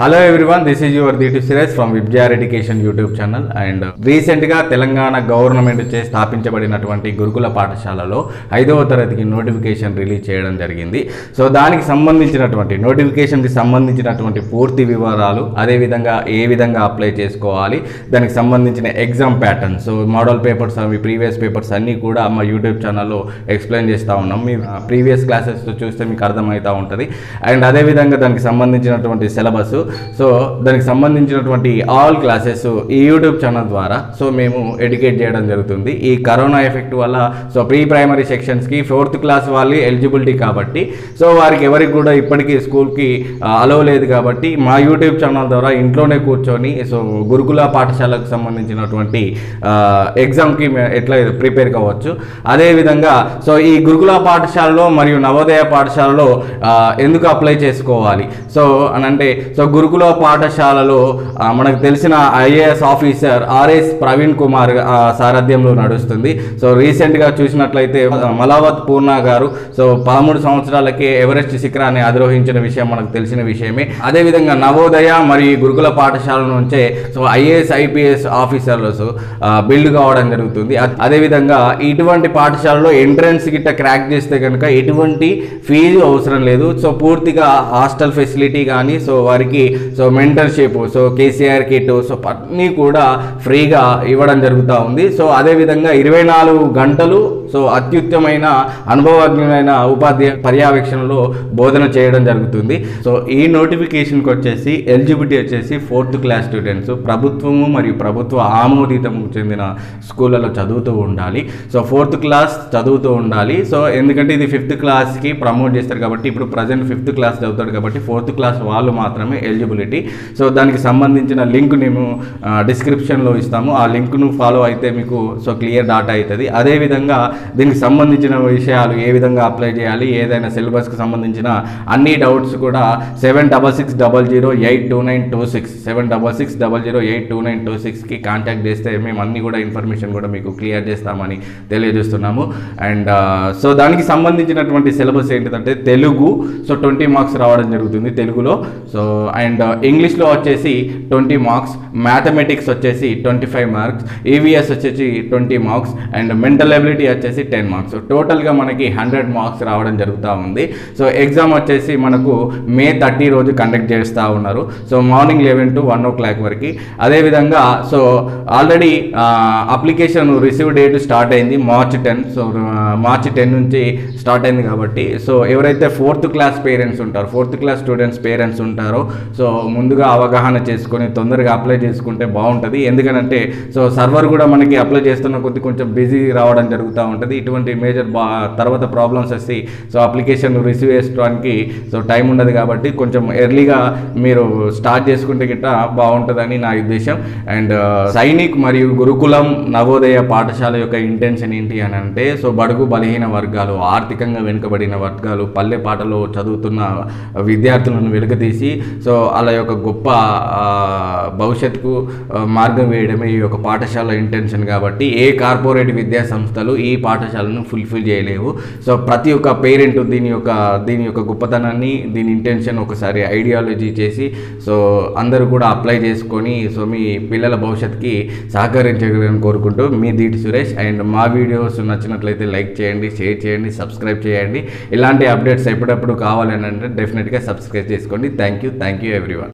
hello everyone this is your DT సిరీస్ from Vibgyor education YouTube channel and రీసెంట్గా Telangana government చే స్థాపించబడినటువంటి గురుకుల పాఠశాలలో ఐదవ తరగతికి నోటిఫికేషన్ రిలీజ్ చేయడం జరిగింది సో దానికి సంబంధించినటువంటి నోటిఫికేషన్కి సంబంధించినటువంటి పూర్తి వివరాలు అదేవిధంగా ఏ విధంగా అప్లై చేసుకోవాలి దానికి సంబంధించిన exam pattern so model papers అవి ప్రీవియస్ పేపర్స్ అన్నీ కూడా మా యూట్యూబ్ ఛానల్లో ఎక్స్ప్లెయిన్ చేస్తూ ఉన్నాం మీ ప్రీవియస్ క్లాసెస్ చూస్తే మీకు అర్థమవుతూ ఉంటుంది అండ్ అదేవిధంగా దానికి సంబంధించినటువంటి సిలబస్ సో దానికి సంబంధించినటువంటి ఆల్ క్లాసెస్ ఈ యూట్యూబ్ ఛానల్ ద్వారా సో మేము ఎడ్యుకేట్ చేయడం జరుగుతుంది ఈ కరోనా ఎఫెక్ట్ వల్ల సో ప్రీ ప్రైమరీ సెక్షన్స్కి ఫోర్త్ క్లాస్ వాళ్ళు ఎలిజిబిలిటీ కాబట్టి సో వారికి ఎవరికి కూడా ఇప్పటికీ స్కూల్కి అలో లేదు కాబట్టి మా యూట్యూబ్ ఛానల్ ద్వారా ఇంట్లోనే కూర్చొని సో గురుకుల పాఠశాలకు సంబంధించినటువంటి ఎగ్జామ్కి ఎట్లా ప్రిపేర్ కావచ్చు అదేవిధంగా సో ఈ గురుకుల పాఠశాలలో మరియు నవోదయ పాఠశాలలో ఆ, ఎందుకు అప్లై చేసుకోవాలి సో అని అంటే సో గురుకుల పాఠశాలలో ఆ, మనకు తెలిసిన IAS officer RS Praveen Kumar ఆ, సారథ్యంలో నడుస్తుంది సో రీసెంట్గా చూసినట్లయితే ఆ, మలావత్ పూర్ణ గారు సో పదమూడు సంవత్సరాలకే ఎవరెస్ట్ శిఖరాన్ని అధిరోహించిన విషయం మనకు తెలిసిన విషయమే అదేవిధంగా నవోదయ మరియు గురుకుల పాఠశాల నుంచే so IAS IPS officers build కావడం జరుగుతుంది అ- అదేవిధంగా ఇటువంటి పాఠశాలలో ఎంట్రన్స్ గిట్ట క్రాక్ చేస్తే కనుక ఎటువంటి ఫీజు అవసరం లేదు సో పూర్తిగా హాస్టల్ ఫెసిలిటీ కానీ సో వారికి so mentorship so KCR kit so అన్నీ కూడా ఫ్రీగా ఇవ్వడం జరుగుతూ ఉంది సో అదేవిధంగా ఇరవై నాలుగు గంటలు సో అత్యుత్తమైన అనుభవజ్ఞమైన ఉపాధ్యాయ పర్యవేక్షణలో బోధన చేయడం జరుగుతుంది సో ఈ నోటిఫికేషన్కి వచ్చేసి ఎలిజిబిలిటీ వచ్చేసి ఫోర్త్ క్లాస్ స్టూడెంట్స్ ప్రభుత్వము మరియు ప్రభుత్వ ఆమోదితము చెందిన స్కూళ్ళలో చదువుతూ ఉండాలి సో ఫోర్త్ క్లాస్ చదువుతూ ఉండాలి సో ఎందుకంటే ఇది ఫిఫ్త్ క్లాస్కి ప్రమోట్ చేస్తారు కాబట్టి ఇప్పుడు ప్రజెంట్ ఫిఫ్త్ క్లాస్ చదువుతాడు కాబట్టి ఫోర్త్ క్లాస్ వాళ్ళు మాత్రమే ఎలిజిబిలిటీ సో దానికి సంబంధించిన లింక్ మేము డిస్క్రిప్షన్లో ఇస్తాము ఆ లింక్ను ఫాలో అయితే మీకు సో క్లియర్ డాటా అవుతుంది అదేవిధంగా దీనికి సంబంధించిన విషయాలు ఏ విధంగా అప్లై చేయాలి ఏదైనా సిలబస్కి సంబంధించిన అన్ని డౌట్స్ కూడా seven double six double zero eight two nine two సిక్స్ seven double six double zero eight two nine two సిక్స్కి కాంటాక్ట్ చేస్తే మేము అన్ని కూడా ఇన్ఫర్మేషన్ కూడా మీకు క్లియర్ చేస్తామని తెలియజేస్తున్నాము అండ్ సో దానికి సంబంధించినటువంటి సిలబస్ ఏంటిదంటే తెలుగు సో ట్వంటీ మార్క్స్ రావడం జరుగుతుంది తెలుగులో సో అండ్ ఇంగ్లీష్లో వచ్చేసి ట్వంటీ మార్క్స్ మ్యాథమెటిక్స్ వచ్చేసి ట్వంటీ ఫైవ్ మార్క్స్ ఈవీఎస్ వచ్చేసి twenty marks and mental ability వచ్చేసి టెన్ మార్క్స్ టోటల్గా మనకి హండ్రెడ్ మార్క్స్ రావడం జరుగుతూ ఉంది సో ఎగ్జామ్ వచ్చేసి మనకు మే థర్టీ రోజు కండక్ట్ చేస్తూ ఉన్నారు so morning eleven to one o'clock వరకు అదేవిధంగా so already application receive date start అయింది March ten so March ten నుంచి స్టార్ట్ అయింది కాబట్టి సో ఎవరైతే ఫోర్త్ క్లాస్ పేరెంట్స్ ఉంటారో ఫోర్త్ క్లాస్ స్టూడెంట్స్ పేరెంట్స్ ఉంటారో సో ముందుగా అవగాహన చేసుకొని తొందరగా అప్లై చేసుకుంటే బాగుంటుంది ఎందుకంటే సో సర్వర్ కూడా మనకి అప్లై చేస్తున్న కొద్ది కొంచెం బిజీ రావడం జరుగుతూ ఉంటుంది ఇటువంటి మేజర్ బా తర్వాత ప్రాబ్లమ్స్ వస్తాయి సో అప్లికేషన్ రిసీవ్ చేసుకోవడానికి సో టైం ఉండదు కాబట్టి కొంచెం ఎర్లీగా మీరు స్టార్ట్ చేసుకుంటే గిట్ట బాగుంటుందని నా ఉద్దేశం అండ్ సైనిక్ మరియు గురుకులం నవోదయ పాఠశాల యొక్క ఇంటెన్షన్ ఏంటి అని అంటే సో బడుగు బలహీన వర్గాలు ఆర్థికంగా వెనుకబడిన వర్గాలు పల్లె పాటలో చదువుతున్న విద్యార్థులను వెలుకతీసి సో వాళ్ళ యొక్క గొప్ప ఆ, భవిష్యత్తుకు ఆ, మార్గం వేయడమే ఈ యొక్క పాఠశాల ఇంటెన్షన్ కాబట్టి ఏ కార్పొరేట్ విద్యా సంస్థలు ఈ పాఠశాలను ఫుల్ఫిల్ చేయలేవు సో ప్రతి ఒక్క పేరెంట్ దీని యొక్క దీని యొక్క గొప్పతనాన్ని దీని ఇంటెన్షన్ ఒకసారి ఐడియాలజీ చేసి సో అందరూ కూడా అప్లై చేసుకొని సో మీ పిల్లల భవిష్యత్తుకి సహకరించగలని కోరుకుంటూ మీ దీటి సురేష్ అండ్ మా వీడియోస్ నచ్చినట్లయితే లైక్ చేయండి షేర్ చేయండి సబ్స్క్రైబ్ చేయండి ఇలాంటి అప్డేట్స్ ఎప్పుడప్పుడు కావాలని అంటే డెఫినెట్గా సబ్స్క్రైబ్ చేసుకోండి thank you thank you everyone